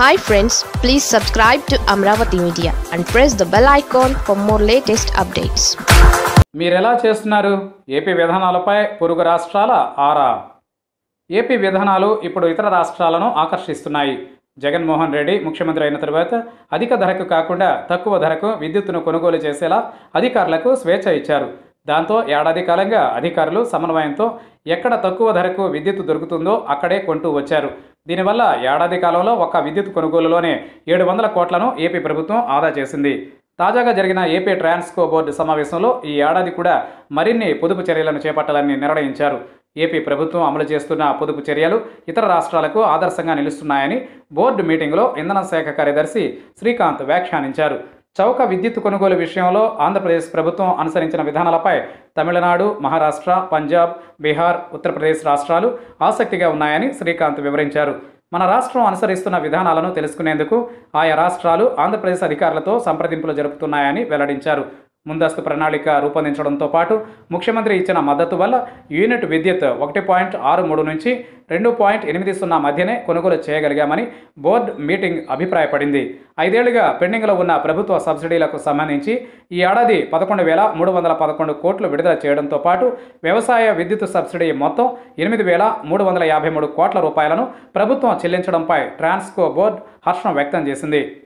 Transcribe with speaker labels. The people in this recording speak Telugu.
Speaker 1: hi friends please subscribe to Amaravati media and press the bell icon for more latest updates
Speaker 2: మీరెలా చేస్తున్నారు ఏపీ విధానాలపై పొరుగు రాష్ట్రాల ఆరా ఏపీ విధానాలు ఇప్పుడు ఇతర రాష్ట్రాలను ఆకర్షిస్తున్నాయి జగన్మోహన్ రెడ్డి ముఖ్యమంత్రి అయిన తరువాత అధిక ధరకు కాకుండా తక్కువ ధరకు విద్యుత్తును కొనుగోలు చేసేలా అధికారులకు స్వేచ్ఛ ఇచ్చారు దాంతో ఏడాది కాలంగా అధికారులు సమన్వయంతో ఎక్కడ తక్కువ ధరకు విద్యుత్ దొరుకుతుందో అక్కడే కొంటూ వచ్చారు దీనివల్ల ఏడాది కాలంలో ఒక్క విద్యుత్ కొనుగోలులోనే ఏడు వందల కోట్లను ఏపీ ప్రభుత్వం ఆదా చేసింది తాజాగా జరిగిన ఏపీ ట్రాన్స్కో బోర్డు సమావేశంలో ఈ ఏడాది కూడా మరిన్ని పొదుపు చర్యలను చేపట్టాలని నిర్ణయించారు ఏపీ ప్రభుత్వం అమలు చేస్తున్న పొదుపు చర్యలు ఇతర రాష్ట్రాలకు ఆదర్శంగా నిలుస్తున్నాయని బోర్డు మీటింగ్లో ఇంధన శాఖ కార్యదర్శి శ్రీకాంత్ వ్యాఖ్యానించారు చౌక విద్యుత్ కొనుగోలు విషయంలో ఆంధ్రప్రదేశ్ ప్రభుత్వం అనుసరించిన విధానాలపై తమిళనాడు మహారాష్ట్ర పంజాబ్ బీహార్ ఉత్తరప్రదేశ్ రాష్ట్రాలు ఆసక్తిగా ఉన్నాయని శ్రీకాంత్ వివరించారు మన రాష్ట్రం అనుసరిస్తున్న విధానాలను తెలుసుకునేందుకు ఆయా రాష్ట్రాలు ఆంధ్రప్రదేశ్ అధికారులతో సంప్రదింపులు జరుపుతున్నాయని వెల్లడించారు ముందస్తు ప్రణాళిక రూపొందించడంతో పాటు ముఖ్యమంత్రి ఇచ్చిన మద్దతు వల్ల యూనిట్ విద్యుత్ ఒకటి పాయింట్ ఆరు మూడు నుంచి రెండు పాయింట్ ఎనిమిది సున్నా మధ్యనే కొనుగోలు చేయగలిగామని బోర్డు మీటింగ్ అభిప్రాయపడింది ఐదేళ్లుగా పెండింగ్లో ఉన్న ప్రభుత్వ సబ్సిడీలకు సంబంధించి ఈ ఏడాది పదకొండు వేల మూడు వందల పదకొండు కోట్లు విడుదల చేయడంతో పాటు వ్యవసాయ విద్యుత్ సబ్సిడీ మొత్తం ఎనిమిది వేల మూడు వందల యాభై మూడు కోట్ల రూపాయలను ప్రభుత్వం చెల్లించడంపై ట్రాన్స్కో బోర్డు హర్షం వ్యక్తం చేసింది